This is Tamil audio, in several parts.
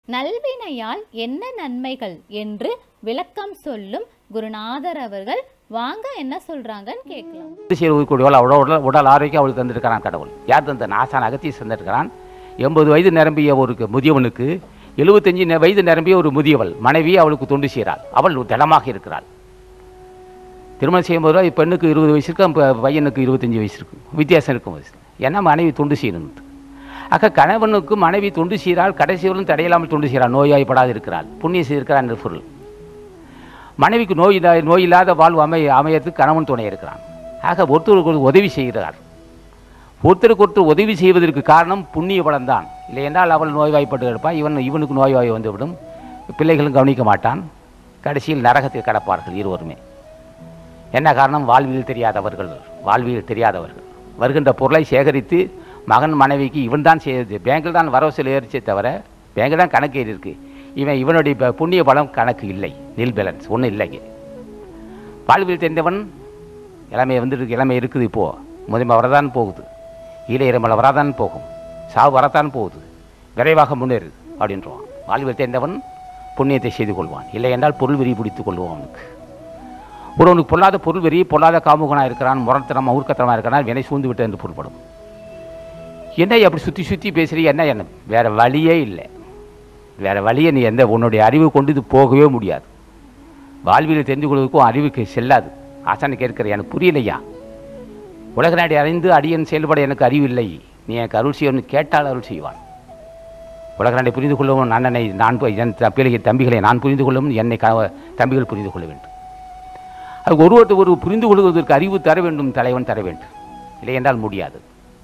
நல்வினையால் என்ன நன்மைகள் என்று விளக்கம் சொல்லும் குருநாதர் அவர்கள் வாங்க என்ன சொல்றாங்கன்னு கேட்கலாம் சீர் உயிர்க்கூடியவள் அவளோட உடல் உடல் ஆரோக்கியம் அவளுக்கு தந்திருக்கிறான் கடவுள் யார் தந்த நாசான் அகத்தி தந்திருக்கிறான் எண்பது வயது நிரம்பிய ஒரு முதியவனுக்கு எழுபத்தஞ்சு நெ- வயது நிரம்பிய ஒரு முதியவள் மனைவி அவளுக்கு தொண்டு செய்கிறாள் அவள் திடமாக இருக்கிறாள் திருமணம் செய்யும்போது பெண்ணுக்கு இருபது வயசு இருக்கு அப்ப பையனுக்கு இருபத்தஞ்சி வயசு இருக்கும் வித்தியாசம் இருக்கும் வயசு ஏன்னா மனைவி தொண்டு செய்யணும் ஆக கணவனுக்கு மனைவி தொண்டு செய்கிறாள் கடைசி வரலும் தடையில்லாமல் தொண்டு செய்கிறாள் நோய்வாய்ப்படாது இருக்கிறாள் புண்ணியம் செய்திருக்கிறாள் என்ற பொருள் மனைவிக்கு நோய் இல்லா- நோய் இல்லாத வாழ்வு அமைய அமையறதுக்கு கணவன் துணை இருக்கிறான் ஆக ஒருத்தருக்கு ஒருத்தர் உதவி செய்கிறார் ஒருத்தருக்கு ஒருத்தர் உதவி செய்வதற்கு காரணம் புண்ணிய பலம் தான் இல்லை என்றால் அவள் நோய்வாய்ப்பட்டு கிடப்பான் இவன் இவனுக்கு நோய்வாய் வந்துவிடும் பிள்ளைகளும் கவனிக்க மாட்டான் கடைசியில் நரகத்தில் கடப்பார்கள் இருவருமே என்ன காரணம் வாழ்வியல் தெரியாதவர்கள் வாழ்வியல் தெரியாதவர்கள் வருகின்ற பொருளை சேகரித்து மகன் மனைவிக்கு இவன் தான் செய்யுது பேங்கில் தான் வரவு செலவு ஏறிச்சே தவிர பேங்கில் தான் கணக்கு ஏறி இருக்கு இவன் இவனுடைய ப- புண்ணிய பலம் கணக்கு இல்லை நில் பேலன்ஸ் ஒன்றும் இல்லைங்க வாழ்வியல் தெரிந்தவன் இளமை வந்துருக்கு இளமை இருக்குது இப்போது முதுமை வரதான் போகுது ஈழையிறமலை வரதான் போகும் சாவு வரத்தான் போகுது விரைவாக முன்னேறு அப்படின்றவான் வாழ்வியல் தெரிந்தவன் புண்ணியத்தை செய்து கொள்வான் இல்லை என்றால் பொருள் வெறி பிடித்துக் கொள்வான் அவனுக்கு ஒருவனுக்கு பொல்லாத பொருள் வெறி பொல்லாத காமுகனாக இருக்கிறான் முரத்தனமாக ஊர்க்கத்தனமாக இருக்கிறான் வினை சூழ்ந்து விட்டு என்று பொருள்படும் என்ன அப்படி சுற்றி சுற்றி பேசுறீங்க என்ன என்ன வேற வழியே இல்லை வேற வழியை நீ எந்த உன்னுடைய அறிவு கொண்டு இது போகவே முடியாது வாழ்வியல் தெரிந்து கொள்வதற்கும் அறிவுக்கு செல்லாது ஆசானை கேட்கிற எனக்கு புரியலையா உலக நாடி அறிந்து அடியன் செயல்பட எனக்கு அறிவு இல்லை நீ எனக்கு அருள் செய்யணும்னு கேட்டால் அருள் செய்வான் உலக நாட்டை புரிந்து கொள்ளவும் அண்ணனை நான் பு- என் த- பிள்ளைகள் தம்பிகளை நான் புரிந்து கொள்ளவும் என்னை க- தம்பிகள் புரிந்து கொள்ள வேண்டும் அது ஒருவருக்கு ஒரு புரிந்து கொள்வதற்கு அறிவு தர வேண்டும் தலைவன் தர வேண்டும் இல்லை என்றால் முடியாது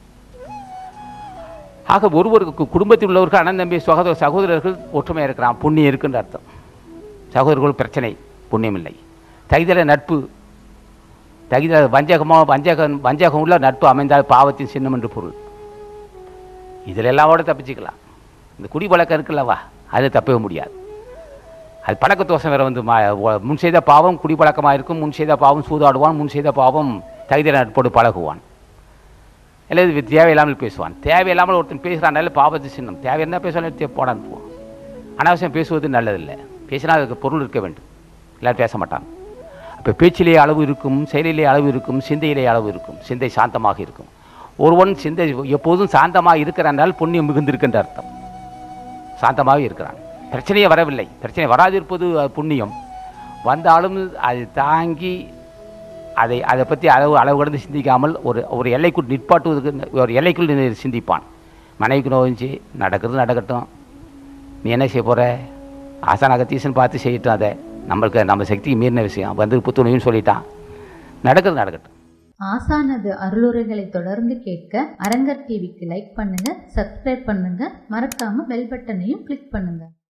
ஆக ஒருவருக்கு குடும்பத்தில் உள்ளவர்கள் அண்ணன் தம்பி சகோதர சகோதரர்கள் ஒற்றுமையாக இருக்கிறான் புண்ணியம் இருக்குன்ற அர்த்தம் சகோதரர்கள் பிரச்சனை புண்ணியம் இல்லை தகுதியில் நட்பு தகுதி வஞ்சகமாக வஞ்சகம் வஞ்சகம் உள்ள நட்பு அமைந்தால் பாவத்தின் சின்னம் என்று பொருள் இதில் எல்லாவோட தப்பிச்சுக்கலாம் இந்த குடி பழக்கம் இருக்குல்லவா அது தப்பவே முடியாது அது பழக்க தோஷம் வேறு வந்து மா- ஒ- முன் செய்த பாவம் குடிப்பழக்கமாக இருக்கும் முன் செய்த பாவம் சூதாடுவான் முன் செய்த பாவம் தகுதியில் நட்போடு பழகுவான் இல்லை இது தேவையில்லாமல் பேசுவான் தேவையில்லாமல் ஒருத்தன் பேசுகிறானால பாவத்து சின்னம் தேவை என்ன பேசுவாலும் போடான்னு போவான் அனாவசியம் பேசுவது நல்லதில்லை பேசினால் அதுக்கு பொருள் இருக்க வேண்டும் எல்லாரும் பேச மாட்டாங்க அப்போ பேச்சிலே அளவு இருக்கும் செயலிலே அளவு இருக்கும் சிந்தையிலே அளவு இருக்கும் சிந்தை சாந்தமாக இருக்கும் ஒருவன் சிந்தை எப்போதும் சாந்தமாக இருக்கிறானால் புண்ணியம் மிகுந்திருக்கின்ற அர்த்தம் சாந்தமாக இருக்கிறான் பிரச்சனையே வரவில்லை பிரச்சனை வராதிருப்பது அது புண்ணியம் வந்தாலும் அது தாங்கி அதை அதை பற்றி அளவு அளவு கடந்து சிந்திக்காமல் ஒரு ஒரு எல்லைக்குள் நிற்பாட்டுவதற்கு ஒரு எல்லைக்குள் நின்று சிந்திப்பான் மனைவிக்கு நோய்ச்சி நடக்கிறது நடக்கட்டும் நீ என்ன செய்ய போகிற ஆசான அகத்தீசன் பார்த்து செய்யட்டும் அதை நம்மளுக்கு நம்ம சக்திக்கு மீறின விஷயம் வந்து புத்துணைன்னு சொல்லிட்டான் நடக்கிறது நடக்கட்டும் ஆசானது அருளுரைகளை தொடர்ந்து கேட்க அரங்கர் டிவிக்கு லைக் பண்ணுங்க சப்ஸ்கிரைப் பண்ணுங்க மறக்காம பெல் பட்டனையும் கிளிக் பண்ணுங்க